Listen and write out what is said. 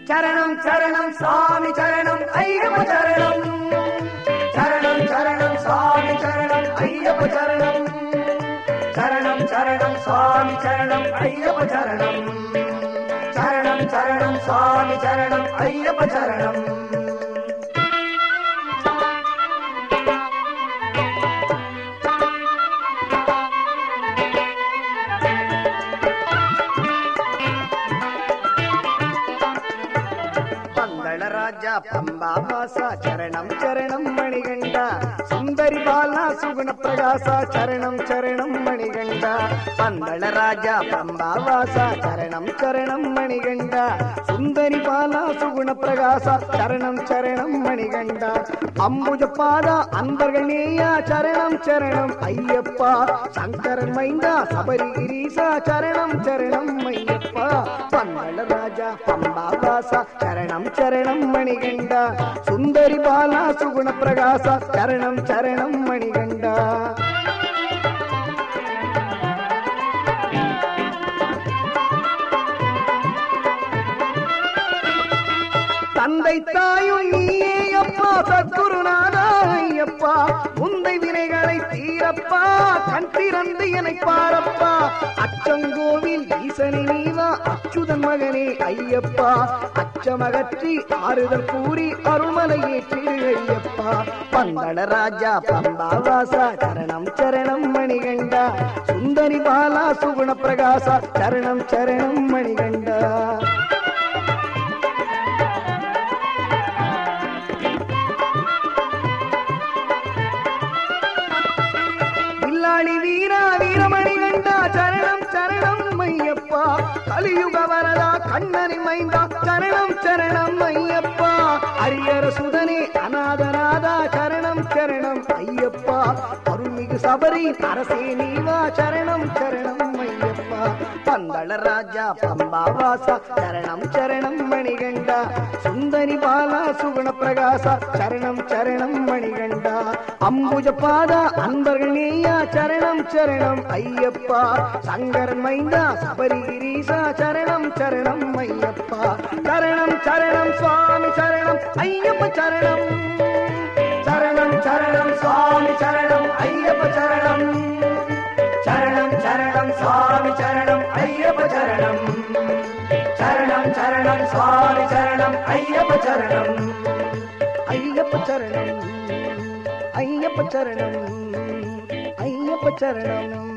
சரணம் சரணம் சுவாமி சரணம் ஐயப்ப சரணம் சரணம் சரணம் சுவாமி சரணம் ஐயப்ப சரணம் சரணம் சரணம் சுவாமி சரணம் ஐயப்ப சரணம் சரணம் சரணம் சுவாமி சரணம் ஐயப்ப சரணம் பந்தள ராஜா பம்பா வாசா சரணம் சரணம் மணிகண்டா சுந்தரி பாலா சுகுண பிரகாசா சரணம் சரணம் மணிகண்டா பந்தள ராஜா பம்பா வாசா சரணம் சரணம் மணிகண்டா சுந்தரி பாலா சுகுண பிரகாசா சரணம் சரணம் மணிகண்டா அம்புஜ பாதா அன்பர்கள் நேயா சரணம் சரணம் ஐயப்பா சங்கரன் மைந்தா சபரிகிரீசா சரணம் சரணம் ஐயப்பா பந்தள ராஜா பம்பா வாசா சரணம் சரணம் மணிகண்டா சுந்தரி பாலா சுகுண பிரகாசா சரணம் சரணம் மணிகண்டா தந்தை தாயும் நீயே அப்பா சத்குருநாதா ஐயப்பா முந்தை வினைகளை தீரப்பா கண் திறந்து என்னை பாரப்பா அச்சங்கோவில் ஈசனை நீவா அச்சுதன் மகனே ஐயப்பா அச்சமகற்றி ஆறுதல் கூறி அருள்மலை ஏற்றிடு ஐயப்பா பந்தள ராஜா பம்பா வாசா சரணம் சரணம் மணிகண்டா சுந்தரி பாலா சுகுண பிரகாசா சரணம் சரணம் மணிகண்டா வில்லாளி வீரா வீரமணி கண்டா சரணம் சரணம் ஐயப்பா கலியுக வரதா கண்ணனி மைந்தா சரணம் சரணம் ஐயப்பா அரியர சுதனே அநாதநாதா சரணம் சரணம் ஐயப்பா அருள்மிகு சபரி அரசே நீவா சரணம் சரணம் ஐயப்பா பந்தள ராஜா பம்பா வாசா சரணம் சரணம் மணிகண்டா சுந்தரி பாலா சுகுண பிரகாசா சரணம் சரணம் மணிகண்டா அம்புஜ பாதா அன்பர்கள் நேயா சரணம் சரணம் ஐயப்பா சங்கரன் மைந்தா சபரிகிரீசா சரணம் சரணம் ஐயப்பா சரணம் சரணம் சுவாமி சரணம் ஐயப்ப சரணம் சரணம் சரணம் சுவாமி சரணம் ஐயப்ப சரணம் சரணம் சரணம் சுவாமி சரணம் ஐயப்ப சரணம் சரணம் சரணம் சுவாமி சரணம் ஐயப்ப சரணம் ஐயப்ப சரணம் ஐயப்ப சரணம் ஐயப்ப சரணம்